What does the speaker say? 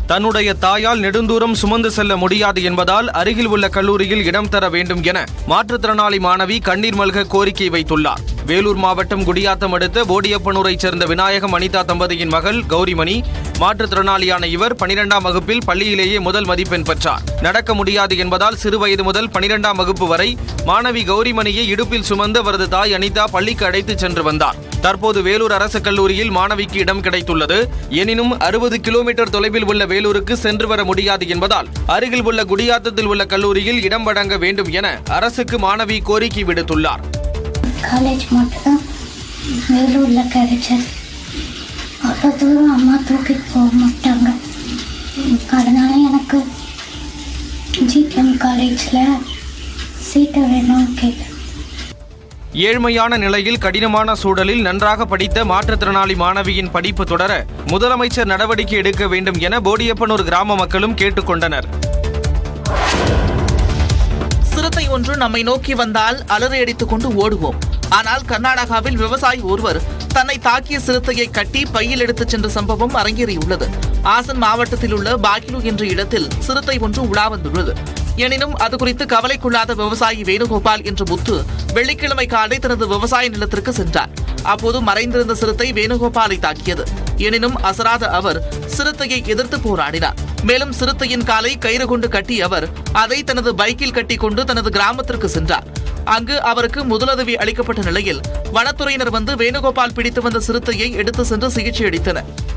தன்னுடைய தாயால் நெடுந்தூரம் சுமந்து செல்ல முடியாது என்பதால் அருகில் உள்ள கல்லூரியில் இடம் தர வேண்டும் என மாற்றுத்திறனாளி மாணவி கண்ணீர் மல்க கோரிக்கை வைத்துள்ளார் வேலூர் மாவட்டம் குடியாத்தம் அடுத்த போடியப்பனூரைச் சேர்ந்த விநாயகம் அனிதா தம்பதியின் மகள் கௌரிமணி மாற்றுத்திறனாளியான இவர் பனிரெண்டாம் வகுப்பில் பள்ளியிலேயே முதல் மதிப்பெண் பெற்றார் நடக்க முடியாது என்பதால் சிறு வயது முதல் பனிரெண்டாம் வகுப்பு வரை மாணவி கௌரிமணியை இடுப்பில் சுமந்து அவரது தாய் அனிதா பள்ளிக்கு அழைத்துச் சென்று வந்தார் தற்போது வேலூர் அரசு கல்லூரியில் மாணவிக்கு இடம் கிடைத்துள்ளது எனினும் அறுபது கிலோமீட்டர் தொலைவில் உள்ள வேலூருக்கு சென்று வர முடியாது என்பதால் அருகில் உள்ள குடியாத்தத்தில் உள்ள கல்லூரியில் இடம் வழங்க வேண்டும் என அரசுக்கு மாணவி கோரிக்கை விடுத்துள்ளார் காலேஜ் மட்டும்தான் வேலூரில் கிடைச்சது அவ்வளோ தூரம் அம்மா தூக்கிட்டு போக மாட்டாங்க அதனால எனக்கு ஜிடிஎம் காலேஜில் சீட்டை வேணும்னு கேட்டேன் ஏழ்மையான நிலையில் கடினமான சூழலில் நன்றாக படித்த மாற்றுத்திறனாளி மாணவியின் படிப்பு தொடர முதலமைச்சர் நடவடிக்கை எடுக்க வேண்டும் என போடியப்பனூர் கிராம மக்களும் கேட்டுக்கொண்டனர் சிறுத்தை ஒன்று நம்மை நோக்கி வந்தால் அலறி அடித்துக் கொண்டு ஓடுவோம் ஆனால் கர்நாடகாவில் விவசாயி ஒருவர் தன்னை தாக்கிய சிறுத்தையை கட்டி பையில் எடுத்துச் சென்ற சம்பவம் அரங்கேறியுள்ளது ஆசன் மாவட்டத்தில் உள்ள பாகிலு என்ற இடத்தில் சிறுத்தை ஒன்று உலா வந்துள்ளது எனினும் அது குறித்து கவலைக்குள்ளாத விவசாயி வேணுகோபால் என்ற முத்து வெள்ளிக்கிழமை காலை தனது விவசாய நிலத்திற்கு சென்றார் அப்போது மறைந்திருந்த சிறுத்தை வேணுகோபாலை தாக்கியது எனினும் அசராத அவர் சிறுத்தையை எதிர்த்து போராடினார் மேலும் சிறுத்தையின் காலை கயிறு கொண்டு கட்டிய அவர் அதை தனது பைக்கில் கட்டிக்கொண்டு தனது கிராமத்திற்கு சென்றார் அங்கு அவருக்கு முதலுதவி அளிக்கப்பட்ட நிலையில் வனத்துறையினர் வந்து வேணுகோபால் பிடித்து வந்த சிறுத்தையை எடுத்து சென்று சிகிச்சை அளித்தனர்